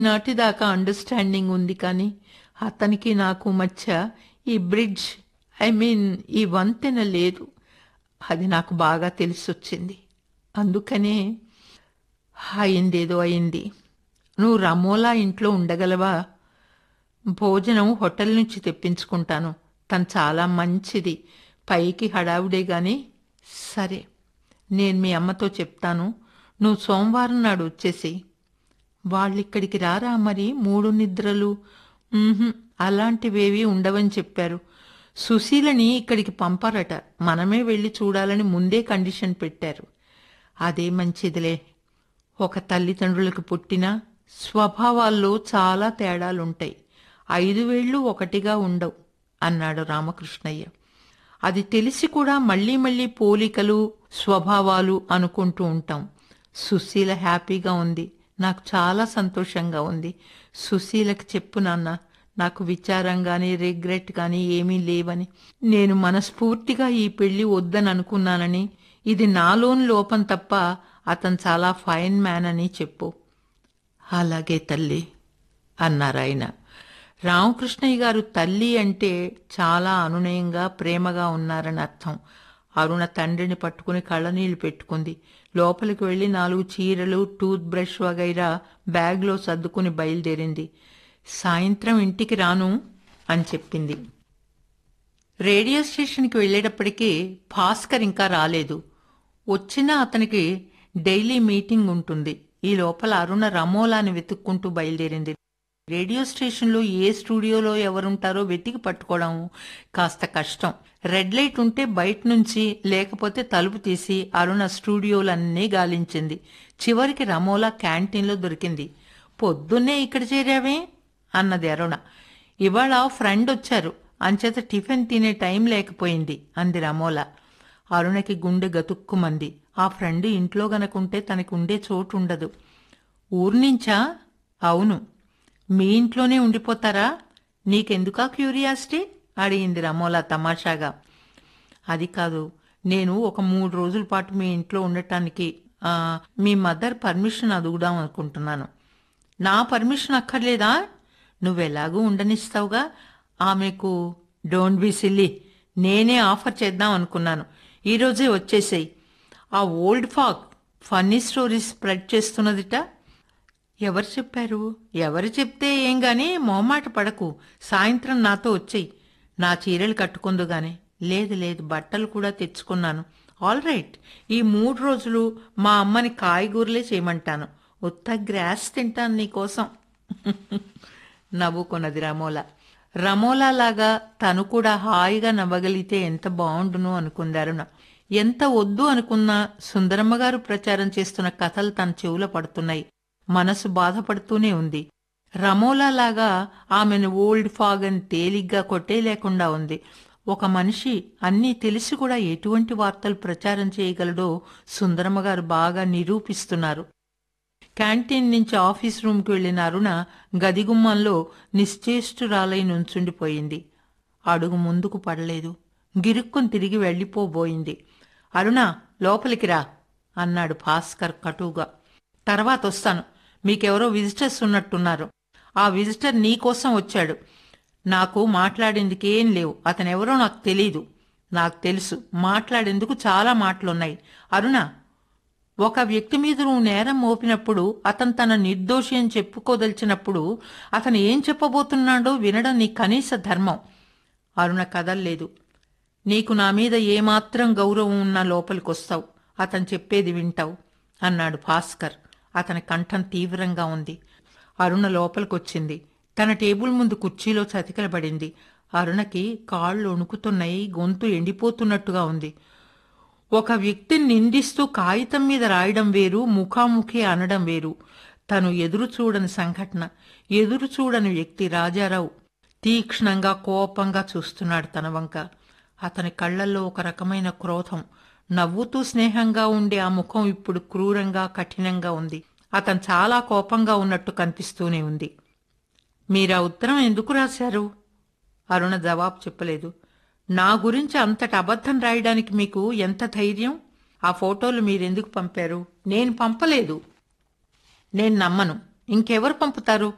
నాటిదాకా understanding ఉంది కానీ అతనికి నాకు మధ్య ఈ బ్రిడ్జ్ ఐ మీన్ ఈ వంతెన లేదు అది నాకు బాగా తెలిసొచ్చింది అందుకనే అయిందేదో అయింది నువ్వు రమోలా ఇంట్లో ఉండగలవా భోజనం హోటల్ నుంచి తెప్పించుకుంటాను తను చాలా మంచిది పైకి హడావుడే గాని సరే నేను మీ అమ్మతో చెప్తాను నువ్వు సోమవారం నాడు వచ్చేసి వాళ్ళిక్కడికి రారా మరి మూడు నిద్రలు ఉహుం, అలాంటివేవీ ఉండవని చెప్పారు సుశీలని ఇక్కడికి పంపరట మనమే వెళ్ళి చూడాలని ముందే కండిషన్ పెట్టారు అదే మంచిదిలే ఒక తల్లిదండ్రులకు పుట్టిన స్వభావాల్లో చాలా తేడాలుంటాయి ఐదు వేళ్ళు ఒకటిగా ఉండవు అన్నాడు రామకృష్ణయ్య అది తెలిసి కూడా మళ్ళీ మళ్ళీ పోలికలు స్వభావాలు అనుకుంటూ ఉంటాం సుశీల హ్యాపీగా ఉంది నాకు చాలా సంతోషంగా ఉంది సుశీలకి చెప్పు నాన్న నాకు విచారం గాని రిగ్రెట్ గాని ఏమీ లేవని నేను మనస్ఫూర్తిగా ఈ పెళ్లి వద్దని అనుకున్నానని ఇది నాలోని లోపం తప్ప అతను చాలా ఫైన్ మ్యాన్ అని చెప్పు అలాగే తల్లి అన్నారాయన రామకృష్ణయ్య గారు తల్లి అంటే చాలా అనునయంగా ప్రేమగా ఉన్నారని అర్థం అరుణ తండ్రిని పట్టుకుని కళ్ళనీళ్లు పెట్టుకుంది లోపలికి వెళ్లి నాలుగు చీరలు టూత్ బ్రష్ వగైరా బ్యాగ్లో సర్దుకుని బయలుదేరింది సాయంత్రం ఇంటికి రాను అని చెప్పింది రేడియో స్టేషన్కి వెళ్ళేటప్పటికీ భాస్కర్ ఇంకా రాలేదు వచ్చినా అతనికి డైలీ మీటింగ్ ఉంటుంది ఈ లోపల అరుణ రమోలాని వెతుక్కుంటూ బయలుదేరింది రేడియో స్టేషన్లో ఏ స్టూడియోలో ఎవరుంటారో వెతికి పట్టుకోవడం కాస్త కష్టం రెడ్ లైట్ ఉంటే బయట నుంచి లేకపోతే తలుపు తీసి అరుణ స్టూడియోలన్నీ గాలించింది చివరికి రమోలా క్యాంటీన్లో దొరికింది పొద్దున్నే ఇక్కడ చేరావే అన్నది అరుణ ఇవాళ ఫ్రెండ్ వచ్చారు అంచేత టిఫిన్ తినే టైం లేకపోయింది అంది రమోలా అరుణకి గుండె గతుక్కుమంది ఆ ఫ్రెండ్ ఇంట్లో గనకుంటే తనకి ఉండే చోటు ఉండదు ఊర్నించా అవును మీ ఇంట్లోనే ఉండిపోతారా నీకెందుకా క్యూరియాసిటీ అడిగింది రమోలా తమాషాగా అది కాదు నేను ఒక మూడు రోజుల పాటు మీ ఇంట్లో ఉండటానికి ఆ, మీ మదర్ పర్మిషన్ అడుగుదాం అనుకుంటున్నాను నా పర్మిషన్ అక్కర్లేదా నువ్వెలాగూ ఉండనిస్తావుగా ఆమెకు డోంట్ బి సిల్లీ నేనే ఆఫర్ చేద్దాం అనుకున్నాను ఈరోజే వచ్చేసేయ్ ఆ old fog funny stories spread చేస్తున్నదిట ఎవరు చెప్పారు ఎవరు చెప్తే ఏం గాని మొహమాట పడకు సాయంత్రం నాతో వచ్చేయి నా చీరలు కట్టుకుందు గాని లేదు లేదు బట్టలు కూడా తెచ్చుకున్నాను ఆల్ రైట్ ఈ మూడు రోజులు మా అమ్మని కాయగూరలే చేయమంటాను ఉత్త గ్రాస్ తింటాను నీకోసం నవ్వుకున్నది రమోల రమోలా లాగా తను కూడా హాయిగా నవ్వగలిగితే ఎంత బాగుండును అనుకుంది అరుణ ఎంత వద్దు అనుకున్నా సుందరమ్మ గారు ప్రచారం చేస్తున్న కథలు తన చెవుల పడుతున్నాయి మనసు బాధపడుతూనే ఉంది రమోలా లాగా ఆమెను ఓల్డ్ ఫాగ్ అని తేలిగ్గా కొట్టేయలేకుండా ఉంది ఒక మనిషి అన్నీ తెలిసి కూడా ఎటువంటి వార్తలు ప్రచారం చేయగలడో సుందరమ్మ గారు బాగా నిరూపిస్తున్నారు క్యాంటీన్ నుంచి ఆఫీస్ రూమ్కి వెళ్లిన అరుణ గదిగుమ్మంలో నిశ్చేష్టురాలై నుంచుండిపోయింది అడుగు ముందుకు పడలేదు గిరుక్కుని తిరిగి వెళ్ళిపోబోయింది అరుణ లోపలికి రా అన్నాడు భాస్కర్ కటువుగా తర్వాత వస్తాను మీకెవరో విజిటర్స్ ఉన్నట్టున్నారు ఆ విజిటర్ నీకోసం వచ్చాడు నాకు మాట్లాడేందుకేం లేవు అతనెవరో నాకు తెలీదు నాకు తెలుసు మాట్లాడేందుకు చాలా మాటలున్నాయి అరుణ ఒక వ్యక్తి మీద నువ్వు నేరం మోపినప్పుడు అతను తన నిర్దోషి అని చెప్పుకోదలిచినప్పుడు అతను ఏం చెప్పబోతున్నాడో వినడం నీ కనీస ధర్మం అరుణ కదల్లేదు నీకు నా మీద ఏమాత్రం గౌరవం ఉన్నా లోపలికొస్తావు అతను చెప్పేది వింటావు అన్నాడు భాస్కర్ అతని కంఠం తీవ్రంగా ఉంది అరుణ లోపలికొచ్చింది తన టేబుల్ ముందు కుర్చీలో చతికిలబడింది అరుణకి కాళ్ళు వణుకుతున్నాయి గొంతు ఎండిపోతున్నట్టుగా ఉంది ఒక వ్యక్తిని నిందిస్తూ కాగితం మీద రాయడం వేరు ముఖాముఖి అనడం వేరు తను ఎదురు చూడని సంఘటన ఎదురు చూడని వ్యక్తి రాజారావు తీక్ష్ణంగా కోపంగా చూస్తున్నాడు తన వంక అతని కళ్ళల్లో ఒక రకమైన క్రోధం నవ్వుతూ స్నేహంగా ఉండే ఆ ముఖం ఇప్పుడు క్రూరంగా కఠినంగా ఉంది అతను చాలా కోపంగా ఉన్నట్టు కనిపిస్తూనే ఉంది మీరా ఉత్తరం ఎందుకు రాశారు అరుణ జవాబు చెప్పలేదు నా గురించి అంతటి అబద్ధం రాయడానికి మీకు ఎంత ధైర్యం ఆ ఫోటోలు మీరెందుకు పంపారు నేను పంపలేదు నేను నమ్మను ఇంకెవరు పంపుతారు